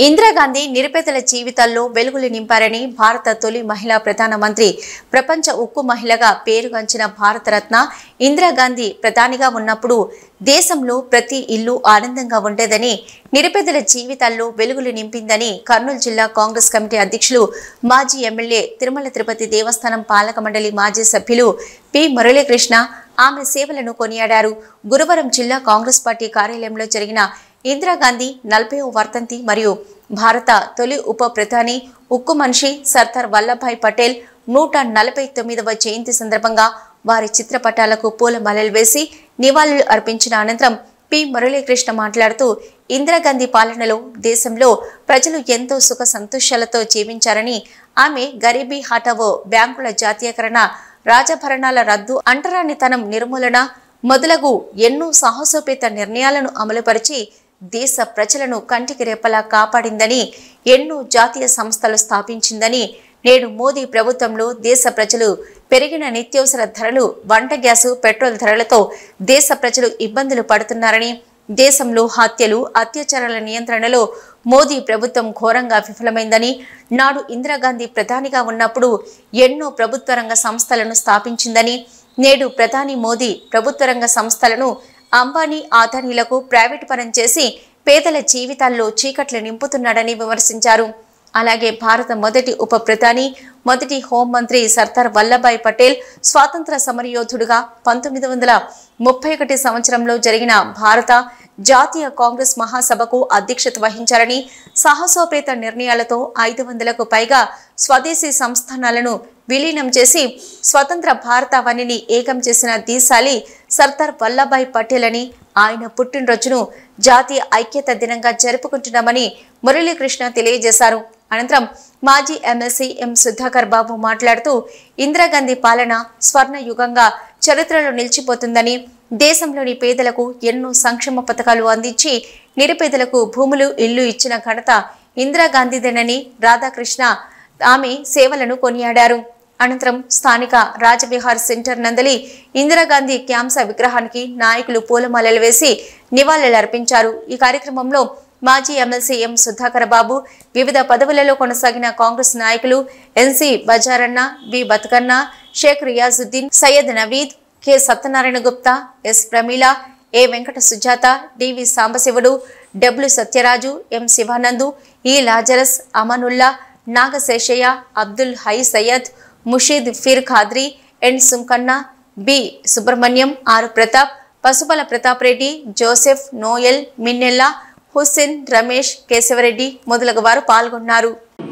ఇందిరాగాంధీ నిరుపేదల జీవితాల్లో వెలుగులు నింపారని భారత తొలి మహిళా ప్రధానమంత్రి ప్రపంచ ఉక్కు మహిళగా పేరుగాంచిన భారతరత్న ఇందిరాగాంధీ ప్రధానిగా ఉన్నప్పుడు దేశంలో ప్రతి ఇల్లు ఆనందంగా ఉండేదని నిరుపేదల జీవితాల్లో వెలుగులు నింపిందని కర్నూలు జిల్లా కాంగ్రెస్ కమిటీ అధ్యక్షులు మాజీ ఎమ్మెల్యే తిరుమల తిరుపతి దేవస్థానం పాలక మండలి మాజీ సభ్యులు పి మురళీకృష్ణ ఆమె సేవలను కొనియాడారు గురువారం జిల్లా కాంగ్రెస్ పార్టీ కార్యాలయంలో జరిగిన ఇందిరాగాంధీ నలభైవ వర్ధంతి మరియు భారత తొలి ఉప ప్రధాని ఉక్కు మనిషి సర్దార్ వల్లభాయ్ పటేల్ నూట నలభై తొమ్మిదవ జయంతి సందర్భంగా వారి చిత్రపటాలకు పూలమాలలు వేసి నివాళులు అర్పించిన అనంతరం పి మురళీకృష్ణ మాట్లాడుతూ ఇందిరాగాంధీ పాలనలో దేశంలో ప్రజలు ఎంతో సుఖ సంతోషాలతో జీవించారని ఆమె గరీబీ హఠావో బ్యాంకుల జాతీయకరణ రాజభరణాల రద్దు అంటరానితనం నిర్మూలన మొదలగు ఎన్నో సాహసోపేత నిర్ణయాలను అమలుపరిచి దేశ ప్రజలను కంటికి రెప్పలా కాపాడిందని ఎన్నో జాతీయ సంస్థలు స్థాపించిందని నేడు మోదీ ప్రభుత్వంలో దేశ ప్రజలు పెరిగిన నిత్యావసర ధరలు వంట గ్యాసు పెట్రోల్ ధరలతో దేశ ప్రజలు ఇబ్బందులు పడుతున్నారని దేశంలో హత్యలు అత్యాచారాల నియంత్రణలో మోదీ ప్రభుత్వం ఘోరంగా విఫలమైందని నాడు ఇందిరాగాంధీ ప్రధానిగా ఉన్నప్పుడు ఎన్నో ప్రభుత్వ రంగ సంస్థలను స్థాపించిందని నేడు ప్రధాని మోదీ ప్రభుత్వ రంగ సంస్థలను అంబానీ ఆదానీలకు ప్రైవేటు పరం చేసి పేదల జీవితాల్లో చీకట్లు నింపుతున్నాడని విమర్శించారు అలాగే భారత మొదటి ఉప ప్రధాని మొదటి హోంమంత్రి సర్దార్ వల్లభాయ్ పటేల్ స్వాతంత్ర సమరయోధుడుగా పంతొమ్మిది వందల ముప్పై ఒకటి సంవత్సరంలో జరిగిన భారత జాతీయ కాంగ్రెస్ మహాసభకు అధ్యక్షత వహించారని సాహసోపేత నిర్ణయాలతో ఐదు వందలకు పైగా స్వదేశీ సంస్థానాలను విలీనం చేసి స్వతంత్ర భారతావనిని ఏకం చేసిన దీశాలి సర్దార్ వల్లభాయ్ పటేల్ అని ఆయన పుట్టినరోజును జాతీయ ఐక్యత దినంగా జరుపుకుంటున్నామని మురళీకృష్ణ తెలియజేశారు అనంతరం మాజీ ఎమ్మెల్సీ ఎం సుధాకర్ బాబు మాట్లాడుతూ ఇందిరాగాంధీ పాలన స్వర్ణ యుగంగా చరిత్రలో నిలిచిపోతుందని దేశంలోని పేదలకు ఎన్నో సంక్షేమ పథకాలు అందించి నిరుపేదలకు భూములు ఇల్లు ఇచ్చిన ఘనత ఇందిరాగాంధీదేనని రాధాకృష్ణ ఆమె సేవలను కొనియాడారు అనంతరం స్థానిక రాజవిహార్ సెంటర్ నందలి ఇందిరాగాంధీ క్యాంస విగ్రహానికి నాయకులు పూలమాలలు వేసి నివాళులర్పించారు ఈ కార్యక్రమంలో మాజీ ఎమ్మెల్సీ ఎం సుధాకర్ బాబు వివిధ పదవులలో కొనసాగిన కాంగ్రెస్ నాయకులు NC Bazaranna B Bathukanna Sheikh Riyazuddin Syed Naveed K Satyanarayana Gupta S Pramila A Venkata Sujatha DV Sambasivudu W Satyaraju M Shivanandu E Lazarus Amanullah Nagaseshaiah Abdul Hai Syed Mushid Peer Khadri N Sunkanna B Subrahmanyam R Pratap Pasupala Pratap Reddy Joseph Noel Minnella Hussain Ramesh Keshava Reddy మొదలగు వారు పాల్గొన్నారు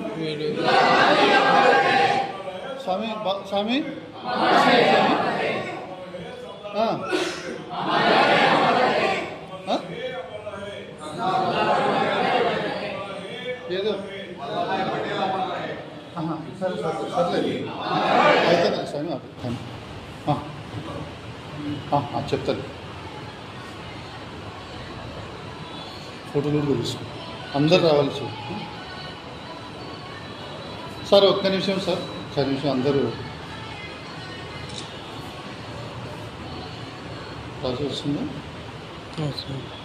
స్వామి బా- స్వామి ఆ. ఆ? ఏదో ఆహా, సరే సరే సర్లేదు అయితే స్వామి ఆపు. ఆ. ఆ, ఆ, చెప్తాను ఫోటోలు కూడా తీసుకో అందరు రావాలి సార్ సార్ ఒక్క నిమిషం సార్ ఒక్క నిమిషం అందరూ రాసి వస్తుందా